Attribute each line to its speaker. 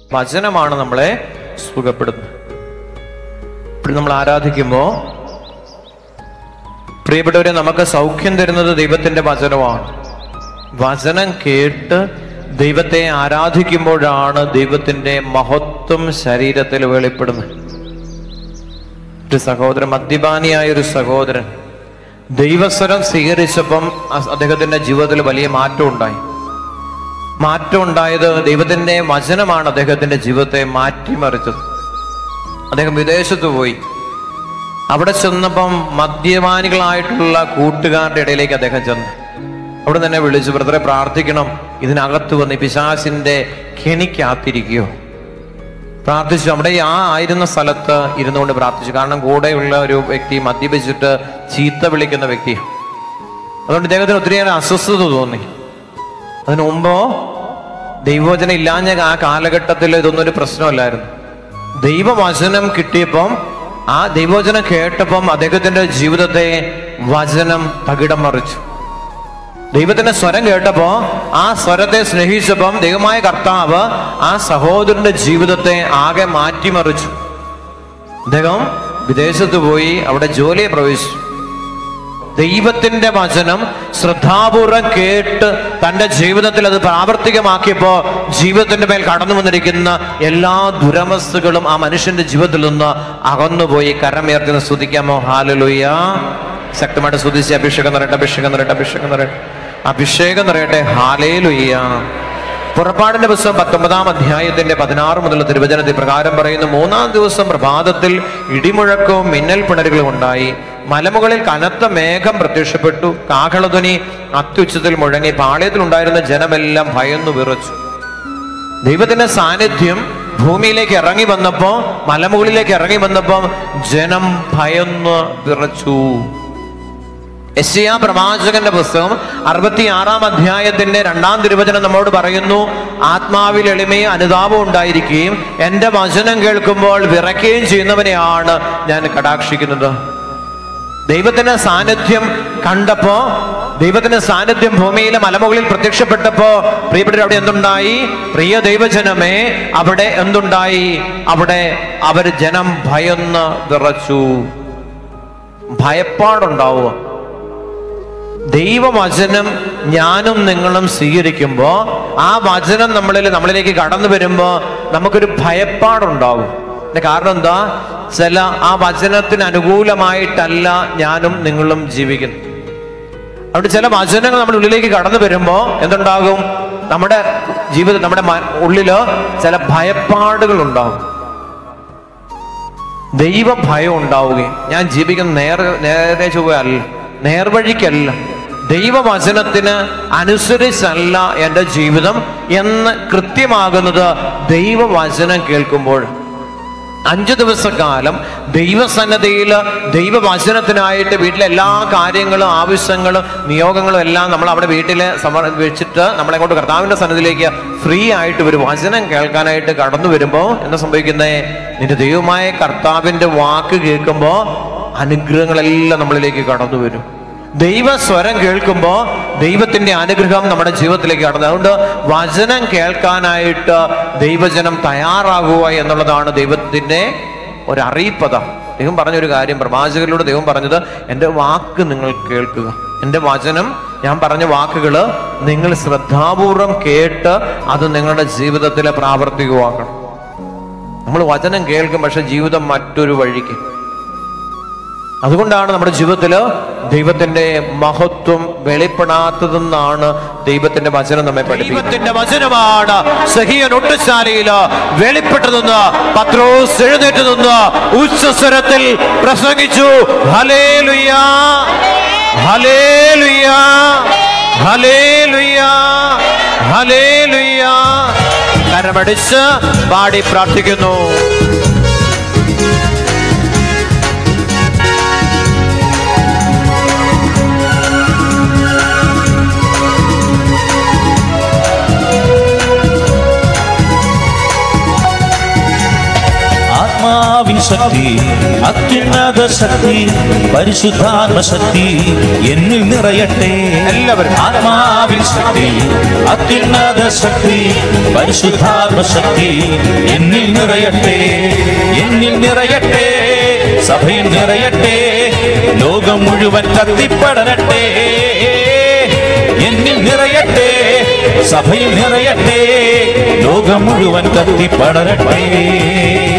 Speaker 1: വചനമാണ് നമ്മളെ സുഖപ്പെടുന്നത് ഇപ്പോൾ നമ്മൾ ആരാധിക്കുമ്പോൾ പ്രിയപ്പെട്ടവരെ നമുക്ക് സൗഖ്യം തരുന്നത് ദൈവത്തിന്റെ വചനമാണ് വചനം കേട്ട് ദൈവത്തെ ആരാധിക്കുമ്പോഴാണ് ദൈവത്തിന്റെ മഹത്വം ശരീരത്തിൽ വെളിപ്പെടുന്നത് ഒരു സഹോദരൻ മദ്യപാനിയായ ഒരു സഹോദരൻ ദൈവസ്വരം സ്വീകരിച്ചപ്പം അ- അദ്ദേഹത്തിന്റെ ജീവിതത്തിൽ വലിയ മാറ്റം ഉണ്ടായി മാറ്റം ഉണ്ടായത് ദൈവത്തിന്റെ വചനമാണ് അദ്ദേഹത്തിന്റെ ജീവിതത്തെ മാറ്റിമറിച്ചത് അദ്ദേഹം വിദേശത്ത് പോയി അവിടെ ചെന്നപ്പം മദ്യപാനികളായിട്ടുള്ള കൂട്ടുകാരുടെ ഇടയിലേക്ക് അദ്ദേഹം ചെന്നു അവിടെ തന്നെ വിളിച്ചു ബ്രദറെ പ്രാർത്ഥിക്കണം ഇതിനകത്ത് വന്ന് ഈ പിശാസിന്റെ കെണിക്കാത്തിരിക്കുകയോ പ്രാർത്ഥിച്ചു അവിടെ ആ ആയിരുന്ന സ്ഥലത്ത് ഇരുന്നുകൊണ്ട് പ്രാർത്ഥിച്ചു കാരണം കൂടെയുള്ള ഒരു വ്യക്തി മദ്യപിച്ചിട്ട് ചീത്ത വിളിക്കുന്ന വ്യക്തി അതുകൊണ്ട് ഇദ്ദേഹത്തിന് ഒത്തിരിയേറെ അസ്വസ്ഥത തോന്നി അതിനു മുമ്പോ ദൈവവചനം ഇല്ലാഞ്ഞ ആ കാലഘട്ടത്തിൽ ഇതൊന്നും ഒരു പ്രശ്നമല്ലായിരുന്നു ദൈവവചനം കിട്ടിയപ്പം ആ ദൈവവചനം കേട്ടപ്പം അദ്ദേഹത്തിന്റെ ജീവിതത്തെ വചനം തകിടം മറിച്ചു ദൈവത്തിന്റെ സ്വരം കേട്ടപ്പോ ആ സ്വരത്തെ സ്നേഹിച്ചപ്പം ദൈവമായ കർത്താവ് ആ സഹോദരന്റെ ജീവിതത്തെ ആകെ മാറ്റിമറിച്ചു അദ്ദേഹം വിദേശത്ത് പോയി അവിടെ ജോലിയെ പ്രവേശിച്ചു ദൈവത്തിന്റെ വചനം ശ്രദ്ധാപൂർവം കേട്ട് തന്റെ ജീവിതത്തിൽ അത് പ്രാവർത്തികമാക്കിയപ്പോ ജീവിതത്തിന്റെ മേൽ കടന്നു വന്നിരിക്കുന്ന എല്ലാ ദുരവസ്ഥകളും ആ മനുഷ്യന്റെ ജീവിതത്തിൽ നിന്ന് അകന്നുപോയി കരമേർത്തിന് സ്തുതിക്കാമോ ഹാലലുയ്യ ശക്തമായിട്ട് സ്തുതിച്ച് അഭിഷേകം നിറയട്ടെ അഭിഷേകം നിറയട്ടെ അഭിഷേകം നിറയട്ടെ അഭിഷേകം നിറയട്ടെ ഹാലേലുയ്യ പുറപ്പാടിന്റെ പുസ്തകം പത്തൊമ്പതാം അധ്യായത്തിന്റെ പതിനാറ് മുതൽ തിരുവചനത്തിൽ പ്രകാരം പറയുന്നു മൂന്നാം ദിവസം പ്രഭാതത്തിൽ ഇടിമുഴക്കവും മിന്നൽ പിണരുകളും ഉണ്ടായി മലമുകളിൽ കനത്ത മേഘം പ്രത്യക്ഷപ്പെട്ടു കാഹളധ്വനി അത്യുച്ചത്തിൽ മുഴങ്ങി പാളയത്തിൽ ഉണ്ടായിരുന്ന ജനമെല്ലാം ഭയന്നു വിറച്ചു ദൈവത്തിന്റെ സാന്നിധ്യം ഭൂമിയിലേക്ക് ഇറങ്ങി വന്നപ്പോ മലമുകളിലേക്ക് ഇറങ്ങി വന്നപ്പോ ജനം ഭയന്ന് വിറച്ചു യശയാ പ്രവാചകന്റെ പുസ്തകം അറുപത്തിയാറാം അധ്യായത്തിന്റെ രണ്ടാം തിരുവചനം നമ്മോട് പറയുന്നു ആത്മാവിൽ എളിമയും അനുതാപവും ഉണ്ടായിരിക്കുകയും എൻ്റെ വചനം കേൾക്കുമ്പോൾ വിറയ്ക്കുകയും ചെയ്യുന്നവനെയാണ് ഞാൻ കടാക്ഷിക്കുന്നത് ദൈവത്തിന്റെ സാന്നിധ്യം കണ്ടപ്പോ ദൈവത്തിന്റെ സാന്നിധ്യം ഭൂമിയിലെ മലമുകളിൽ പ്രത്യക്ഷപ്പെട്ടപ്പോ പ്രിയപ്പെട്ടവർ അവിടെ എന്തുണ്ടായി പ്രിയ ദൈവജനമേ അവിടെ എന്തുണ്ടായി അവിടെ അവർ ജനം ഭയന്ന് വിറച്ചു ഭയപ്പാടുണ്ടാവുക ദൈവവചനം ഞാനും നിങ്ങളും സ്വീകരിക്കുമ്പോൾ ആ വചനം നമ്മളിൽ നമ്മളിലേക്ക് കടന്നു വരുമ്പോൾ നമുക്കൊരു ഭയപ്പാടുണ്ടാവും അതിന്റെ കാരണം എന്താ ചില ആ വചനത്തിന് അനുകൂലമായിട്ടല്ല ഞാനും നിങ്ങളും ജീവിക്കുന്നത് അതുകൊണ്ട് ചില വചനങ്ങൾ നമ്മുടെ ഉള്ളിലേക്ക് കടന്നു വരുമ്പോൾ എന്തുണ്ടാകും നമ്മുടെ ജീവിതം നമ്മുടെ മ- ഉള്ളില് ചില ഭയപ്പാടുകൾ ഉണ്ടാകും ദൈവഭയം ഉണ്ടാവുകയും ഞാൻ ജീവിക്കുന്ന നേർ നേരെ ചൊവ്വയല്ല നേർവഴിക്കല്ല ദൈവവചനത്തിന് അനുസരിച്ചല്ല എൻ്റെ ജീവിതം എന്ന് കൃത്യമാകുന്നത് ദൈവവചനം കേൾക്കുമ്പോൾ അഞ്ചു ദിവസക്കാലം ദൈവസന്നദ്ധയിൽ ദൈവവചനത്തിനായിട്ട് വീട്ടിലെ എല്ലാ കാര്യങ്ങളും ആവശ്യങ്ങളും നിയോഗങ്ങളും എല്ലാം നമ്മൾ അവിടെ വീട്ടിൽ സമർ വെച്ചിട്ട് നമ്മളെ കൊണ്ട് കർത്താവിന്റെ സന്നദ്ധിയിലേക്ക് ഫ്രീ ആയിട്ട് ഒരു വചനം കേൾക്കാനായിട്ട് കടന്നു വരുമ്പോൾ എന്താ സംഭവിക്കുന്നേ നിന്റെ ദൈവമായ കർത്താവിന്റെ വാക്ക് കേൾക്കുമ്പോൾ അനുഗ്രഹങ്ങളെല്ലാം നമ്മളിലേക്ക് കടന്നു വരും ദൈവസ്വരം കേൾക്കുമ്പോൾ ദൈവത്തിന്റെ അനുഗ്രഹം നമ്മുടെ ജീവിതത്തിലേക്ക് കടന്നു അതുകൊണ്ട് വചനം കേൾക്കാനായിട്ട് ദൈവജനം തയ്യാറാകുക എന്നുള്ളതാണ് ദൈവത്തിന്റെ ഒരു അറിയിപ്പത ദൈവം പറഞ്ഞൊരു കാര്യം പ്രവാചകരിലൂടെ ദൈവം പറഞ്ഞത് എൻ്റെ വാക്ക് നിങ്ങൾ കേൾക്കുക എൻ്റെ വചനം ഞാൻ പറഞ്ഞ വാക്കുകൾ നിങ്ങൾ ശ്രദ്ധാപൂർവം കേട്ട് അത് നിങ്ങളുടെ ജീവിതത്തിൽ പ്രാവർത്തികമാക്കണം നമ്മൾ വചനം കേൾക്കും പക്ഷെ ജീവിതം മറ്റൊരു വഴിക്ക് അതുകൊണ്ടാണ് നമ്മുടെ ജീവിതത്തിൽ ദൈവത്തിന്റെ മഹത്വം വെളിപ്പെടാത്തതെന്നാണ് ദൈവത്തിന്റെ വചനം നമ്മെ പഠിപ്പിക്കുന്നത് ദൈവത്തിന്റെ വചനമാണ് സഹിയൻ ഒട്ടുശാലയിൽ വെളിപ്പെട്ടതെന്ന് പത്രോസ് എഴുന്നേറ്റ് നിന്ന് ഉച്ചസ്വരത്തിൽ പ്രസംഗിച്ചു ഹലേലുയാ ഹലേലുയാ ഹലേലുയാ ഹലേലുയാ കരമടിച്ച് പാടി പ്രാർത്ഥിക്കുന്നു
Speaker 2: ആത്മാവിൻ ശക്തി അത്യുന്നത ശക്തി പരിശുദ്ധാത്മ ശക്തി എന്നിൽ നിറയട്ടെ
Speaker 1: എല്ലാവരും.
Speaker 2: ആത്മാവിൽ ശക്തി അത്യുന്നത ശക്തി പരിശുദ്ധാത്മ ശക്തി എന്നിൽ നിറയട്ടെ എന്നിൽ നിറയട്ടെ സഭയിൽ നിറയട്ടെ ലോകം മുഴുവൻ കത്തിപ്പടരട്ടെ എന്നിൽ നിറയട്ടെ സഭയിൽ നിറയട്ടെ ലോകം മുഴുവൻ കത്തിപ്പടരട്ടെ